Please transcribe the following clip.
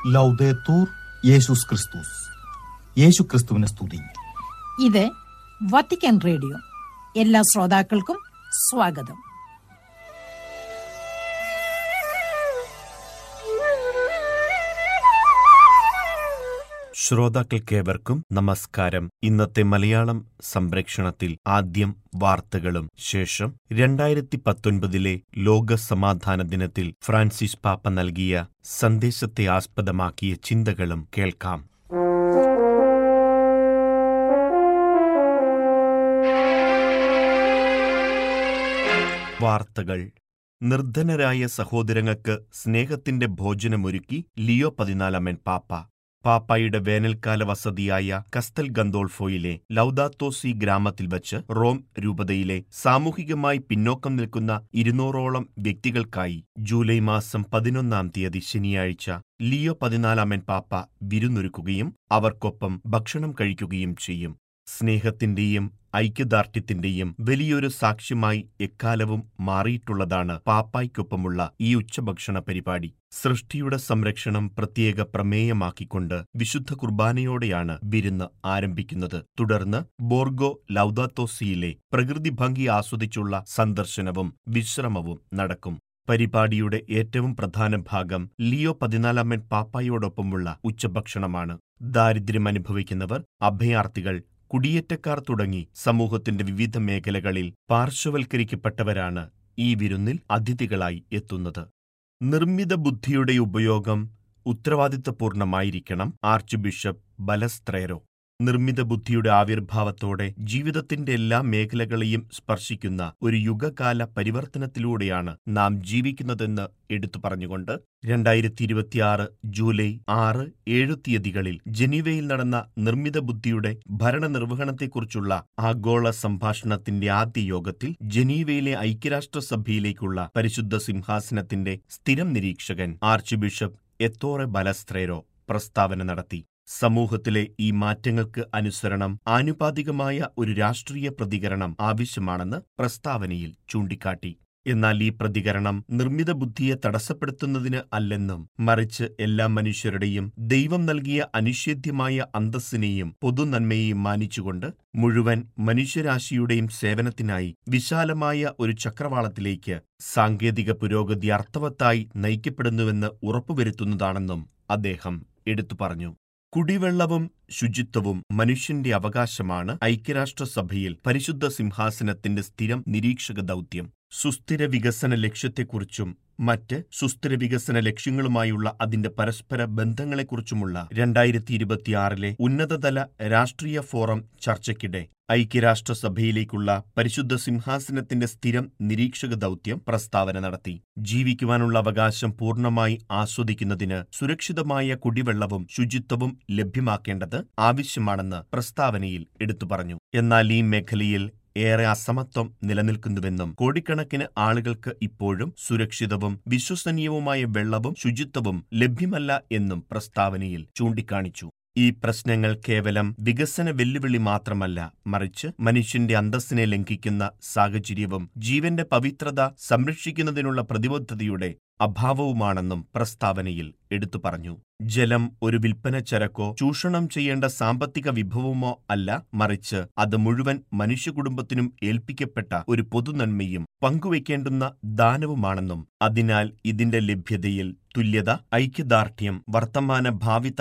ലൗദേത്തൂർ യേശുസ് ക്രിസ്തുസ് യേശു ക്രിസ്തുവിനെ സ്തുതി ഇത് വത്തിക്കാൻ റേഡിയോ എല്ലാ ശ്രോതാക്കൾക്കും സ്വാഗതം ശ്രോതാക്കൾക്കേവർക്കും നമസ്കാരം ഇന്നത്തെ മലയാളം സംപ്രേക്ഷണത്തിൽ ആദ്യം വാർത്തകളും ശേഷം രണ്ടായിരത്തി പത്തൊൻപതിലെ ലോക സമാധാന ദിനത്തിൽ ഫ്രാൻസിസ് പാപ്പ നൽകിയ സന്ദേശത്തെ ആസ്പദമാക്കിയ ചിന്തകളും കേൾക്കാം വാർത്തകൾ നിർധനരായ സഹോദരങ്ങൾക്ക് സ്നേഹത്തിന്റെ ഭോജനമൊരുക്കി ലിയോ പതിനാലാമൻ പാപ്പ പാപ്പായുടെ വേനൽക്കാല വസതിയായ കസ്തൽ ഗന്തോൾഫോയിലെ ലൗദാത്തോസി ഗ്രാമത്തിൽ വച്ച് റോം രൂപതയിലെ സാമൂഹികമായി പിന്നോക്കം നിൽക്കുന്ന ഇരുന്നൂറോളം വ്യക്തികൾക്കായി ജൂലൈ മാസം പതിനൊന്നാം തീയതി ശനിയാഴ്ച ലിയോ പതിനാലാമൻ പാപ്പ വിരുന്നൊരുക്കുകയും അവർക്കൊപ്പം ഭക്ഷണം കഴിക്കുകയും ചെയ്യും സ്നേഹത്തിന്റെയും ഐക്യദാർഢ്യത്തിന്റെയും വലിയൊരു സാക്ഷ്യമായി എക്കാലവും മാറിയിട്ടുള്ളതാണ് പാപ്പായ്ക്കൊപ്പമുള്ള ഈ ഉച്ചഭക്ഷണ പരിപാടി സൃഷ്ടിയുടെ സംരക്ഷണം പ്രത്യേക പ്രമേയമാക്കിക്കൊണ്ട് വിശുദ്ധ കുർബാനയോടെയാണ് വിരുന്ന് ആരംഭിക്കുന്നത് തുടർന്ന് ബോർഗോ ലൗദാത്തോസിയിലെ പ്രകൃതി ഭംഗി ആസ്വദിച്ചുള്ള സന്ദർശനവും വിശ്രമവും നടക്കും പരിപാടിയുടെ ഏറ്റവും പ്രധാന ഭാഗം ലിയോ പതിനാലാമൻ പാപ്പായോടൊപ്പമുള്ള ഉച്ചഭക്ഷണമാണ് ദാരിദ്ര്യം അനുഭവിക്കുന്നവർ അഭയാർത്ഥികൾ കുടിയേറ്റക്കാർ തുടങ്ങി സമൂഹത്തിന്റെ വിവിധ മേഖലകളിൽ പാർശ്വവൽക്കരിക്കപ്പെട്ടവരാണ് ഈ വിരുന്നിൽ അതിഥികളായി എത്തുന്നത് നിർമ്മിത ബുദ്ധിയുടെ ഉപയോഗം ഉത്തരവാദിത്തപൂർണമായിരിക്കണം ആർച്ച് ബിഷപ്പ് ബലസ്ത്രേരോ നിർമ്മിത ബുദ്ധിയുടെ ആവിർഭാവത്തോടെ ജീവിതത്തിന്റെ എല്ലാ മേഖലകളെയും സ്പർശിക്കുന്ന ഒരു യുഗകാല പരിവർത്തനത്തിലൂടെയാണ് നാം ജീവിക്കുന്നതെന്ന് എടുത്തു പറഞ്ഞുകൊണ്ട് രണ്ടായിരത്തി ഇരുപത്തിയാറ് ജൂലൈ ആറ് ഏഴ് തീയതികളിൽ ജനീവയിൽ നടന്ന നിർമ്മിത ബുദ്ധിയുടെ ഭരണനിർവഹണത്തെക്കുറിച്ചുള്ള ആഗോള സംഭാഷണത്തിന്റെ ആദ്യ യോഗത്തിൽ ജനീവയിലെ ഐക്യരാഷ്ട്രസഭയിലേക്കുള്ള പരിശുദ്ധ സിംഹാസനത്തിന്റെ സ്ഥിരം നിരീക്ഷകൻ ആർച്ച് ബിഷപ്പ് എത്തോറെ ബലസ്ത്രേരോ പ്രസ്താവന നടത്തി സമൂഹത്തിലെ ഈ മാറ്റങ്ങൾക്ക് അനുസരണം ആനുപാതികമായ ഒരു രാഷ്ട്രീയ പ്രതികരണം ആവശ്യമാണെന്ന് പ്രസ്താവനയിൽ ചൂണ്ടിക്കാട്ടി എന്നാൽ ഈ പ്രതികരണം നിർമ്മിത ബുദ്ധിയെ തടസ്സപ്പെടുത്തുന്നതിന് അല്ലെന്നും മറിച്ച് എല്ലാ മനുഷ്യരുടെയും ദൈവം നൽകിയ അനിഷേധ്യമായ അന്തസ്സിനെയും പൊതുനന്മയെയും മാനിച്ചുകൊണ്ട് മുഴുവൻ മനുഷ്യരാശിയുടെയും സേവനത്തിനായി വിശാലമായ ഒരു ചക്രവാളത്തിലേക്ക് സാങ്കേതിക പുരോഗതി അർത്ഥവത്തായി നയിക്കപ്പെടുന്നുവെന്ന് ഉറപ്പുവരുത്തുന്നതാണെന്നും അദ്ദേഹം എടുത്തു പറഞ്ഞു കുടിവെള്ളവും ശുചിത്വവും മനുഷ്യന്റെ അവകാശമാണ് ഐക്യരാഷ്ട്രസഭയിൽ പരിശുദ്ധ സിംഹാസനത്തിന്റെ സ്ഥിരം നിരീക്ഷക ദൗത്യം സുസ്ഥിര വികസന ലക്ഷ്യത്തെക്കുറിച്ചും മറ്റ് സുസ്ഥിര വികസന ലക്ഷ്യങ്ങളുമായുള്ള അതിന്റെ പരസ്പര ബന്ധങ്ങളെക്കുറിച്ചുമുള്ള രണ്ടായിരത്തി ഇരുപത്തിയാറിലെ ഉന്നതതല രാഷ്ട്രീയ ഫോറം ചർച്ചയ്ക്കിടെ ഐക്യരാഷ്ട്രസഭയിലേക്കുള്ള പരിശുദ്ധ സിംഹാസനത്തിന്റെ സ്ഥിരം നിരീക്ഷക ദൗത്യം പ്രസ്താവന നടത്തി ജീവിക്കുവാനുള്ള അവകാശം പൂർണ്ണമായി ആസ്വദിക്കുന്നതിന് സുരക്ഷിതമായ കുടിവെള്ളവും ശുചിത്വവും ലഭ്യമാക്കേണ്ടത് ആവശ്യമാണെന്ന് പ്രസ്താവനയിൽ എടുത്തു പറഞ്ഞു എന്നാൽ ഈ മേഖലയിൽ ഏറെ അസമത്വം നിലനിൽക്കുന്നുവെന്നും കോടിക്കണക്കിന് ആളുകൾക്ക് ഇപ്പോഴും സുരക്ഷിതവും വിശ്വസനീയവുമായ വെള്ളവും ശുചിത്വവും ലഭ്യമല്ല എന്നും പ്രസ്താവനയിൽ ചൂണ്ടിക്കാണിച്ചു ഈ പ്രശ്നങ്ങൾ കേവലം വികസന വെല്ലുവിളി മാത്രമല്ല മറിച്ച് മനുഷ്യന്റെ അന്തസ്സിനെ ലംഘിക്കുന്ന സാഹചര്യവും ജീവന്റെ പവിത്രത സംരക്ഷിക്കുന്നതിനുള്ള പ്രതിബദ്ധതയുടെ അഭാവവുമാണെന്നും പ്രസ്താവനയിൽ എടുത്തു പറഞ്ഞു ജലം ഒരു വിൽപ്പന ചരക്കോ ചൂഷണം ചെയ്യേണ്ട സാമ്പത്തിക വിഭവമോ അല്ല മറിച്ച് അത് മുഴുവൻ മനുഷ്യകുടുംബത്തിനും ഏൽപ്പിക്കപ്പെട്ട ഒരു പൊതുനന്മയും പങ്കുവയ്ക്കേണ്ടുന്ന ദാനവുമാണെന്നും അതിനാൽ ഇതിന്റെ ലഭ്യതയിൽ തുല്യത ഐക്യദാർഢ്യം വർത്തമാന ഭാവി